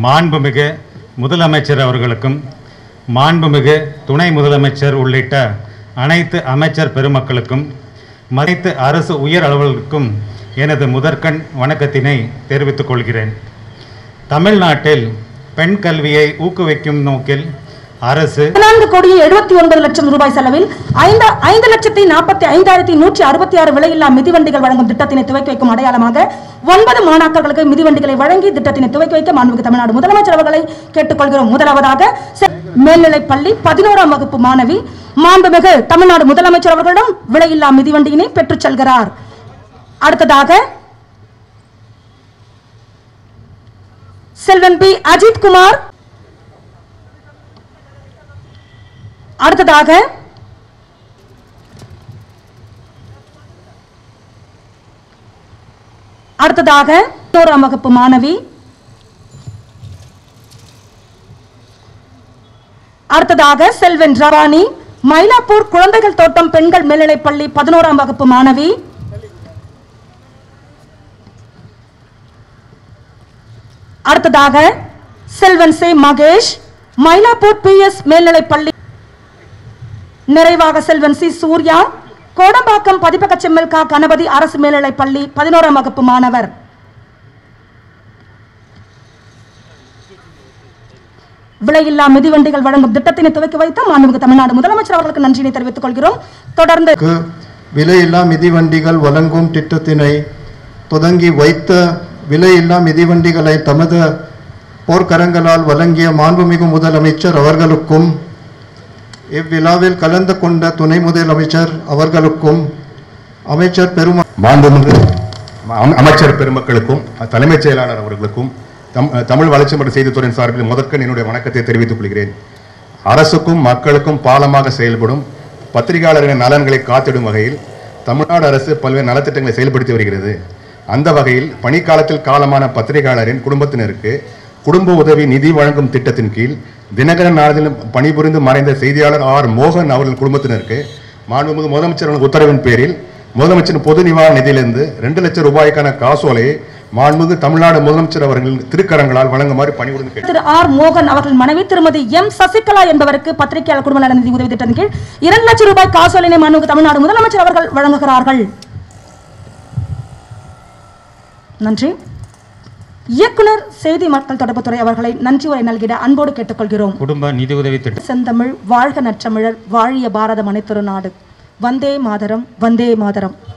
மாண்புமிகு முதலமைச்சர் அவர்களுக்கும் மாண்புமிகு துணை முதலமைச்சர் உள்ளிட்ட அனைத்து அமைச்சர் பெருமக்களுக்கும் அனைத்து அரசு உயர் அலுவலர்களுக்கும் எனது முதற்கண் வணக்கத்தினை தெரிவித்துக் கொள்கிறேன் தமிழ்நாட்டில் பெண் கல்வியை ஊக்குவிக்கும் நோக்கில் அரசு பதினான்கு கோடியே எழுபத்தி ஒன்பது லட்சம் ரூபாய் செலவில் ஐந்து ஐந்து லட்சத்தி நாற்பத்தி ஐந்தாயிரத்தி நூற்றி அறுபத்தி ஆறு விலையில்லா மிதிவண்டிகள் வழங்கும் திட்டத்தினை துவக்கி வைக்கும் அடையாளமாக ஒன்பது மாணாக்கர்களுக்கு மிதிவண்டிகளை வழங்கி திட்டத்தினை துவக்கி வைக்க மாண்புமிகு தமிழ்நாடு முதலமைச்சர் அவர்களை கேட்டுக்கொள்கிறோம் முதலாவதாக செ- மேல்நிலைப் பள்ளி பதினோராம் வகுப்பு மாணவி மாண்புமிகு தமிழ்நாடு முதலமைச்சர் அவர்களிடம் விலையில்லா மிதிவண்டியினை பெற்றுச் செல்கிறார் அடுத்ததாக செல்வன் பி அஜித் குமார் அடுத்ததாக அடுத்ததாக பதினோராம் வகுப்பு மாணவி அடுத்ததாக செல்வன் ரவானி மயிலாப்பூர் குழந்தைகள் தோட்டம் பெண்கள் மேல்நிலைப் பள்ளி பதினோராம் வகுப்பு மாணவி அடுத்ததாக செல்வன் சே மகேஷ் மயிலாப்பூர் பி எஸ் மேல்நிலைப் பள்ளி நிறைவாக செல்வன் சி சூர்யா கோடம்பாக்கம் பதிப்பக செம்மல் கா கணபதி அரசு மேல்நிலைப் பள்ளி பதினோராம் வகுப்பு மாணவர் விலையில்லா மிதிவண்டிகள் வழங்கும் திட்டத்தினை துவக்கி வைத்த மாண்புமிகு தமிழ்நாடு முதலமைச்சர் அவர்களுக்கு நன்றியை தெரிவித்துக் கொள்கிறோம் தொடர்ந்து க்கு விலையில்லா மிதிவண்டிகள் வழங்கும் திட்டத்தினை தொடங்கி வைத்த விலையில்லா மிதிவண்டிகளை தமது போர்க்கரங்களால் வழங்கிய மாண்புமிகு முதலமைச்சர் அவர்களுக்கும் இவ்விழாவில் கலந்து கொண்ட துணை முதலமைச்சர் அவர்களுக்கும் அமைச்சர் பெருமா மாண்புமிகு அம- அமைச்சர் பெருமக்களுக்கும் தலைமைச் செயலாளர் அவர்களுக்கும் தம் தமிழ் வளர்ச்சி மற்றும் செய்தித்துறையின் சார்பில் முதற்கண் என்னுடைய வணக்கத்தை தெரிவித்துக் கொள்கிறேன் அரசுக்கும் மக்களுக்கும் பாலமாக செயல்படும் பத்திரிகையாளர்களின் நலன்களை காத்திடும் வகையில் தமிழ்நாடு அரசு பல்வேறு நலத்திட்டங்களை செயல்படுத்தி வருகிறது அந்த வகையில் பணிக்காலத்தில் காலமான பத்திரிகையாளரின் குடும்பத்தினருக்கு குடும்ப உதவி நிதி வழங்கும் திட்டத்தின் கீழ் தினகரன் நாளிதழில் பணிபுரிந்து மறைந்த செய்தியாளர் ஆர் மோகன் அவர்களின் குடும்பத்தினருக்கு மாண்புமிகு முதலமைச்சர் அவர்கள் உத்தரவின் பேரில் முதலமைச்சரின் பொது நிவாரண நிதியிலிருந்து ரெண்டு லட்சம் ரூபாய்க்கான காசோலையை மாண்புமிகு தமிழ்நாடு முதலமைச்சர் அவர்கள் திருக்கரங்களால் வழங்குமாறு பணிவுடன் கேட்டு திரு ஆர் மோகன் அவர்கள் மனைவி திருமதி எம் சசிகலா என்பவருக்கு பத்திரிகையாளர் குடும்ப நல நிதி உதவி திட்டத்தின் கீழ் இரண்டு லட்சம் ரூபாய் காசோலினை மாண்புமிகு தமிழ்நாடு முதலமைச்சர் அவர்கள் வழங்குகிறார்கள் நன்றி இயக்குனர் செய்தி மக்கள் தொடர்புத்துறை அவர்களை நன்றி உரை நல்கிட அன்போடு கேட்டுக்கொள்கிறோம் குடும்ப நிதியுதவி திட்டம் செந்தமிழ் வாழ்க நற்றமிழர் வாழிய பாரதம் அனைத்திரு நாடு வந்தே மாதரம் வந்தே மாதரம்